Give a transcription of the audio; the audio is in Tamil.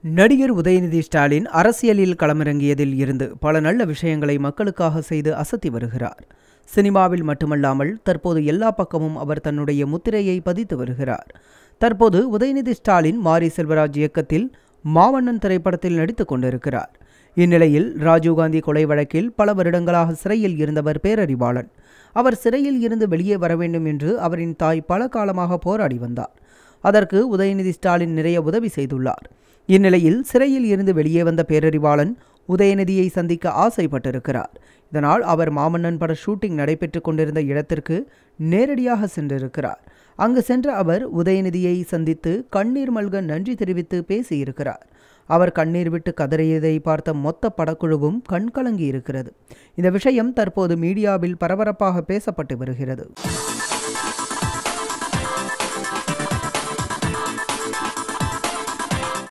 நடிகர் உதயநிதி ஸ்டாலின் அரசியலில் களமிறங்கியதில் இருந்து பல நல்ல விஷயங்களை மக்களுக்காக செய்து அசத்தி வருகிறார் சினிமாவில் மட்டுமல்லாமல் தற்போது எல்லா பக்கமும் அவர் தன்னுடைய முத்திரையை பதித்து வருகிறார் தற்போது உதயநிதி ஸ்டாலின் மாரி செல்வராஜ் இயக்கத்தில் மாவண்ணன் திரைப்படத்தில் நடித்துக் கொண்டிருக்கிறார் இந்நிலையில் ராஜீவ்காந்தி கொலை வழக்கில் பல வருடங்களாக சிறையில் இருந்தவர் பேரறிவாளன் அவர் சிறையில் இருந்து வெளியே வர வேண்டும் என்று அவரின் தாய் பல காலமாக போராடி வந்தார் அதற்கு உதயநிதி ஸ்டாலின் நிறைய உதவி செய்துள்ளார் இந்நிலையில் சிறையில் இருந்து வெளியே வந்த பேரறிவாளன் உதயநிதியை சந்திக்க ஆசைப்பட்டிருக்கிறார் இதனால் அவர் மாமன்னன் பட ஷூட்டிங் நடைபெற்றுக் கொண்டிருந்த இடத்திற்கு நேரடியாக சென்றிருக்கிறார் அங்கு சென்ற அவர் உதயநிதியை சந்தித்து கண்ணீர் மல்க நன்றி தெரிவித்து பேசியிருக்கிறார் அவர் கண்ணீர் விட்டு கதறியதை பார்த்த மொத்த படக்குழுவும் கண்கலங்கி இருக்கிறது இந்த விஷயம் தற்போது மீடியாவில் பரபரப்பாக பேசப்பட்டு வருகிறது